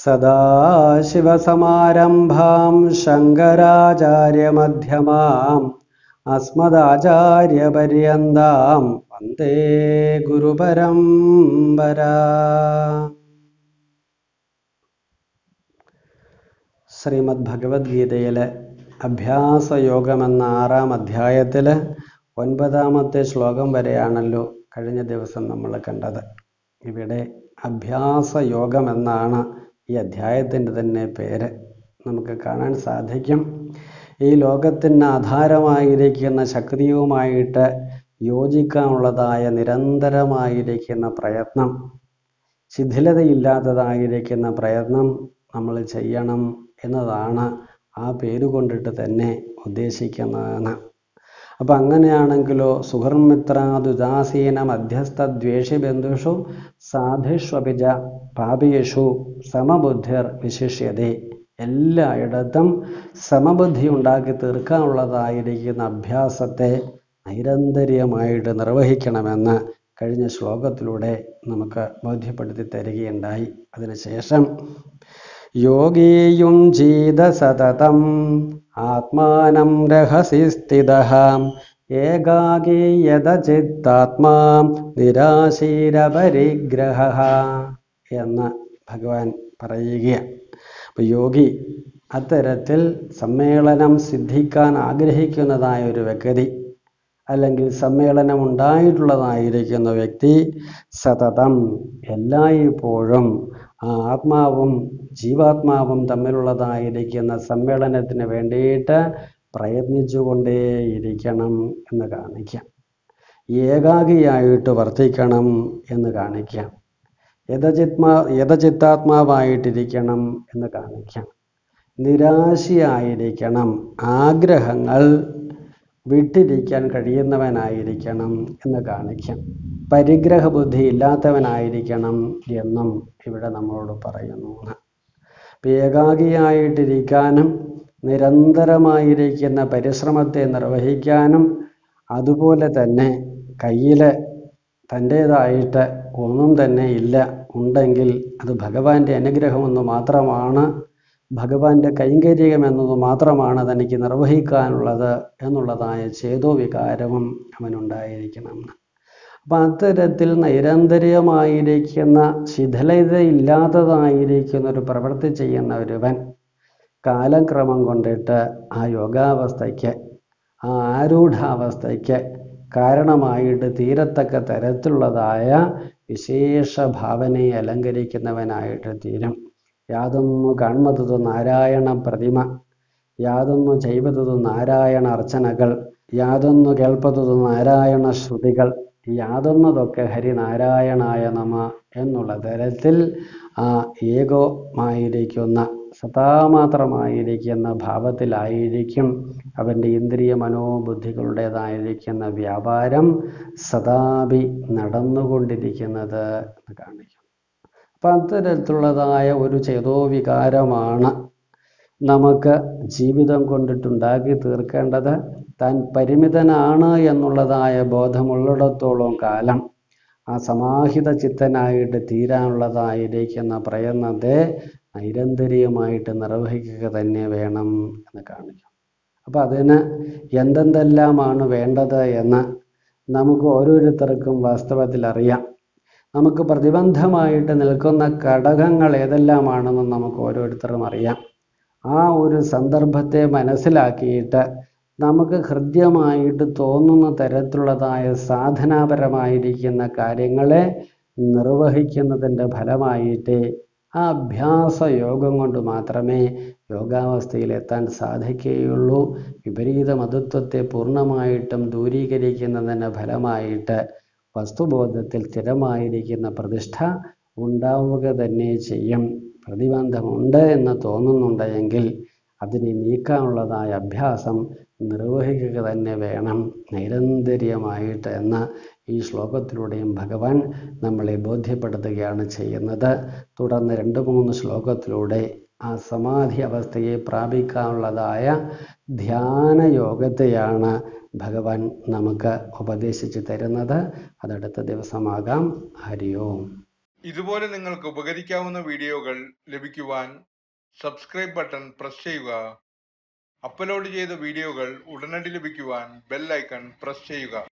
സദാശിവസമാരംഭാം ശങ്കരാചാര്യമധ്യമാം അസ്മദാചാര്യപര്യന്താം വന്ദേ ഗുരുപരമ്പര ശ്രീമദ് ഭഗവത്ഗീതയിലെ അഭ്യാസയോഗം എന്ന ആറാം അധ്യായത്തിൽ ഒൻപതാമത്തെ ശ്ലോകം വരെയാണല്ലോ കഴിഞ്ഞ ദിവസം നമ്മൾ കണ്ടത് ഇവിടെ അഭ്യാസയോഗം എന്നാണ് ഈ അധ്യായത്തിൻ്റെ തന്നെ പേര് നമുക്ക് കാണാൻ സാധിക്കും ഈ ലോകത്തിന് ആധാരമായിരിക്കുന്ന ശക്തിയുമായിട്ട് യോജിക്കാനുള്ളതായ നിരന്തരമായിരിക്കുന്ന പ്രയത്നം ശിഥിലതയില്ലാത്തതായിരിക്കുന്ന പ്രയത്നം നമ്മൾ ചെയ്യണം എന്നതാണ് ആ പേര് കൊണ്ടിട്ട് തന്നെ ഉദ്ദേശിക്കുന്നതാണ് അപ്പം അങ്ങനെയാണെങ്കിലോ സുഹൃമിത്രാദുദാസീന മധ്യസ്ഥ ദ്വേഷി ബന്ധുഷു സാധുഷ്വപിജ പാപിയേഷു സമബുദ്ധിർ വിശിഷ്യതേ എല്ലായിടത്തും സമബുദ്ധി ഉണ്ടാക്കി തീർക്കാനുള്ളതായിരിക്കുന്ന അഭ്യാസത്തെ നൈരന്തര്യമായിട്ട് നിർവഹിക്കണമെന്ന് കഴിഞ്ഞ ശ്ലോകത്തിലൂടെ നമുക്ക് ബോധ്യപ്പെടുത്തി തരികയുണ്ടായി അതിനുശേഷം യോഗീയും ജീത സതതം ആത്മാനം രഹസി സ്ഥിത ഏകാകീയത ചിത്താത്മാ നിരാശീരപരിഗ്രഹ എന്ന് ഭഗവാൻ പറയുകയാണ് അപ്പോൾ യോഗി അത്തരത്തിൽ സമ്മേളനം സിദ്ധിക്കാൻ ആഗ്രഹിക്കുന്നതായ ഒരു വ്യക്തി അല്ലെങ്കിൽ സമ്മേളനം ഉണ്ടായിട്ടുള്ളതായിരിക്കുന്ന വ്യക്തി സതതം എല്ലായ്പ്പോഴും ആ ആത്മാവും ജീവാത്മാവും തമ്മിലുള്ളതായിരിക്കുന്ന സമ്മേളനത്തിന് വേണ്ടിയിട്ട് പ്രയത്നിച്ചുകൊണ്ടേയിരിക്കണം എന്ന് കാണിക്കാം ഏകാഗിയായിട്ട് വർത്തിക്കണം എന്ന് കാണിക്കാം യഥചിത്മാ യഥചിത്താത്മാവായിട്ടിരിക്കണം എന്ന് കാണിക്കാം നിരാശയായിരിക്കണം ആഗ്രഹങ്ങൾ വിട്ടിരിക്കാൻ കഴിയുന്നവനായിരിക്കണം എന്ന് കാണിക്കാം പരിഗ്രഹ ബുദ്ധി ഇല്ലാത്തവനായിരിക്കണം എന്നും ഇവിടെ നമ്മളോട് പറയുന്നു ഏകാഗിയായിട്ടിരിക്കാനും നിരന്തരമായിരിക്കുന്ന പരിശ്രമത്തെ നിർവഹിക്കാനും അതുപോലെ തന്നെ കയ്യിൽ തൻ്റേതായിട്ട് ഒന്നും തന്നെ ഇല്ല ഉണ്ടെങ്കിൽ അത് ഭഗവാന്റെ അനുഗ്രഹമെന്ന് മാത്രമാണ് ഭഗവാന്റെ കൈങ്കര്യം എന്നത് മാത്രമാണ് തനിക്ക് നിർവഹിക്കാനുള്ളത് എന്നുള്ളതായ ചേതോ വികാരവും അവനുണ്ടായിരിക്കണം അപ്പം അത്തരത്തിൽ നൈരന്തര്യമായിരിക്കുന്ന ശിഥിലതയില്ലാത്തതായിരിക്കുന്ന ഒരു പ്രവൃത്തി ചെയ്യുന്ന ഒരുവൻ കാലക്രമം കൊണ്ടിട്ട് ആ യോഗാവസ്ഥയ്ക്ക് ആ ആരൂഢാവസ്ഥയ്ക്ക് കാരണമായിട്ട് തീരത്തക്ക തരത്തിലുള്ളതായ വിശേഷ ഭാവനയെ അലങ്കരിക്കുന്നവനായിട്ട് തീരും യാതൊന്നു കാൺമതതു നാരായണ പ്രതിമ യാതൊന്നു ചെയ്വതതു നാരായണ അർച്ചനകൾ യാതൊന്നു കേൾപ്പതതു നാരായണ ശ്രുതികൾ യാതൊന്നതൊക്കെ ഹരിനാരായണായ നമ എന്നുള്ള തരത്തിൽ ആ ഏകമായിരിക്കുന്ന സതാമാത്രമായിരിക്കുന്ന ഭാവത്തിലായിരിക്കും അവൻ്റെ ഇന്ദ്രിയ മനോബുദ്ധികളുടേതായിരിക്കുന്ന വ്യാപാരം സദാപി നടന്നുകൊണ്ടിരിക്കുന്നത് എന്ന് കാണിക്കും അപ്പം അത്തരത്തിലുള്ളതായ ഒരു ചേതോവികാരമാണ് നമുക്ക് ജീവിതം കൊണ്ടിട്ടുണ്ടാക്കി തീർക്കേണ്ടത് താൻ പരിമിതനാണ് എന്നുള്ളതായ ബോധമുള്ളിടത്തോളം കാലം ആ സമാഹിത ചിത്തനായിട്ട് തീരാനുള്ളതായിരിക്കുന്ന പ്രയത്നത്തെ നൈരന്തര്യമായിട്ട് നിർവഹിക്കുക തന്നെ വേണം എന്ന് കാണിക്കും അപ്പം അതിന് എന്തെന്തെല്ലാമാണ് വേണ്ടത് എന്ന് നമുക്ക് ഓരോരുത്തർക്കും വാസ്തവത്തിൽ അറിയാം നമുക്ക് പ്രതിബന്ധമായിട്ട് നിൽക്കുന്ന ഘടകങ്ങൾ ഏതെല്ലാമാണെന്ന് നമുക്ക് ഓരോരുത്തരും അറിയാം ആ ഒരു സന്ദർഭത്തെ മനസ്സിലാക്കിയിട്ട് നമുക്ക് ഹൃദ്യമായിട്ട് തോന്നുന്ന തരത്തിലുള്ളതായ സാധനാപരമായിരിക്കുന്ന കാര്യങ്ങളെ നിർവഹിക്കുന്നതിൻ്റെ ഫലമായിട്ട് ആ അഭ്യാസ യോഗം കൊണ്ട് മാത്രമേ യോഗാവസ്ഥയിൽ എത്താൻ സാധിക്കുകയുള്ളൂ വിപരീത മതത്വത്തെ പൂർണ്ണമായിട്ടും ദൂരീകരിക്കുന്നതിൻ്റെ ഫലമായിട്ട് വസ്തുബോധത്തിൽ സ്ഥിരമായിരിക്കുന്ന പ്രതിഷ്ഠ ഉണ്ടാവുക തന്നെ ചെയ്യും പ്രതിബന്ധമുണ്ട് എന്ന് തോന്നുന്നുണ്ടെങ്കിൽ അതിനെ നീക്കാനുള്ളതായ അഭ്യാസം നിർവഹിക്കുക തന്നെ വേണം നൈരന്തര്യമായിട്ട് എന്ന ഈ ശ്ലോകത്തിലൂടെയും ഭഗവാൻ നമ്മളെ ബോധ്യപ്പെടുത്തുകയാണ് ചെയ്യുന്നത് തുടർന്ന് രണ്ട് മൂന്ന് ശ്ലോകത്തിലൂടെ ആ സമാധി അവസ്ഥയെ പ്രാപിക്കാനുള്ളതായ ധ്യാന യോഗത്തെയാണ് ഭഗവാൻ നമുക്ക് ഉപദേശിച്ചു തരുന്നത് അതടുത്ത ദിവസമാകാം ഹരി ഓം ഇതുപോലെ നിങ്ങൾക്ക് ഉപകരിക്കാവുന്ന വീഡിയോകൾ ലഭിക്കുവാൻ സബ്സ്ക്രൈബ് ബട്ടൺ പ്രസ് ചെയ്യുക അപ്ലോഡ് ചെയ്ത വീഡിയോകൾ ഉടനടി ലഭിക്കുവാൻ ബെൽ ഐക്കൺ പ്രസ് ചെയ്യുക